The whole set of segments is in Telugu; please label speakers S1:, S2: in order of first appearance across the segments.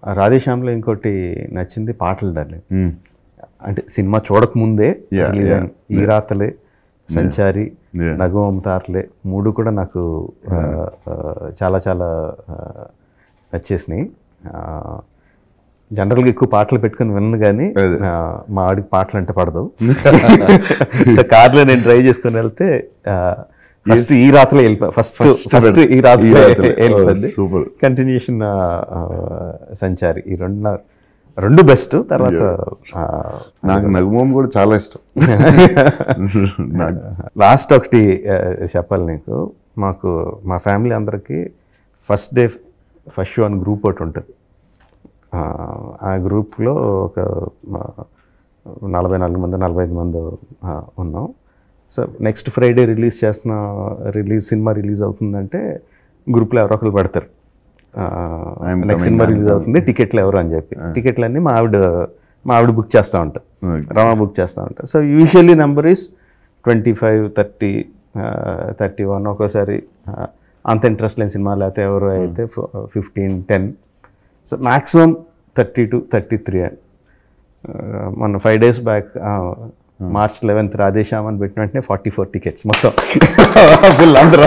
S1: రాధేశ్యామ్లో ఇంకోటి నచ్చింది పాటలు డార్లింగ్
S2: మ్మ్.
S1: అంటే సినిమా చూడక ముందే
S2: Yeah,
S1: రిలీజ్
S2: yeah,
S1: అయిన ఈ రాతలే సంచారి
S2: Yeah.
S1: నగవం తారలే మూడు కూడా నాకు ఆ, ఆ, చాలా చాలా ఆ, నచ్చేసినాయి జనరల్గా ఎక్కువ పాటలు పెట్టుకుని విన్ను కానీ
S2: అదే.
S1: ఆ, మా ఆడికి పాటలు అంటే పడదు సో కార్లో నేను డ్రైవ్ చేసుకుని వెళ్తే ఫస్ట్ ఈ రాత్రలో వెళ్ళిపోయి ఫస్ట్
S2: First
S1: ఫస్ట్
S2: ఈ
S1: ఈ రాత్రలో
S2: రాత్రలే.
S1: వెళ్ళిపోయింది
S2: Oh, super.
S1: కంటిన్యూషన్ సంచారి ఈ రెండు నా- రెండు బెస్ట్ తర్వాత ఆ,
S2: నాకు నగుమోం కూడా చాలా ఇష్టం నాకు
S1: లాస్ట్ ఒకటి ఆ, చెప్పాలి నీకు మాకు మా ఫ్యామిలీ అందరికీ ఫస్ట్ డే ఫస్ట్ షో అని గ్రూప్ ఒకటి ఉంటుంది ఆ, ఆ గ్రూప్లో ఒక ఆ, నలభై నాలుగు మంది నలభై ఐదు మంది ఆ, ఉన్నాం సో నెక్స్ట్ ఫ్రైడే రిలీజ్ చేస్తున్న రిలీజ్ సినిమా రిలీజ్ అవుతుందంటే గ్రూప్లో ఎవరో ఒకరు పెడతారు
S2: I'm
S1: నెక్స్ట్ సినిమా రిలీజ్ అవుతుంది టికెట్లు ఎవరు అని చెప్పి టికెట్లు అన్నీ మా ఆవిడ మా ఆవిడ బుక్ చేస్తూ ఉంటారు
S2: Okay.
S1: రమా బుక్ చేస్తూ ఉంటారు so usually number is twenty five thirty thirty one ఒక్కోసారి ఆ, అంత ఇంట్రెస్ట్ లేని సినిమా లేకపోతే ఎవరు అయితే fifteen ten so maximum thirty two thirty three మొన్న five days back March eleventh Radhe Shyam అని పెట్టిన వెంటనే ఫార్టీ ఫోర్ టికెట్స్ మొత్తం ఫుల్ అందరూ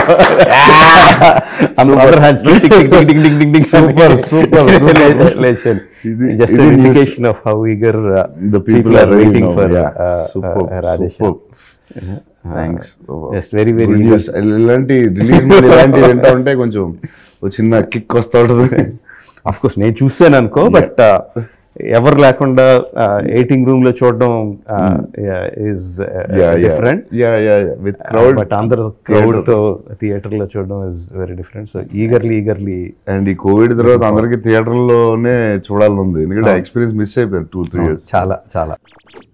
S1: అందరూ hands tick tick tick tick tick tick tick
S2: Super, super, super.
S1: లేచాను
S2: ఇది-
S1: జస్ట్
S2: ఇది news.
S1: Indication of how eager
S2: The people are ready
S1: waiting
S2: now.
S1: For
S2: Yeah. Superb,
S1: Radhe Shyam
S2: thanks
S1: just very very
S2: release ఇలాంటి రిలీజ్ ముందు ఇలాంటివి వింటా ఉంటే కొంచెం ఒక చిన్న కిక్ వస్తూ ఉంటుంది
S1: అఫ్ కోర్స్ నేను చూసాను అనుకో బట్ ఎవరు లేకుండా ఎయిటింగ్ రూమ్ లో చూడడం is different
S2: ya ya with crowd
S1: but అందరు క్రౌడ్ తో థియేటర్ లో చూడడం is very different so eagerly eagerly
S2: and ఈ కోవిడ్ తర్వాత అందరికి థియేటర్లోనే చూడాలని ఉంది ఎందుకంటే ఎక్స్పీరియన్స్ మిస్ అయిపోయారు టూ త్రీ ఇయర్స్
S1: చాలా చాలా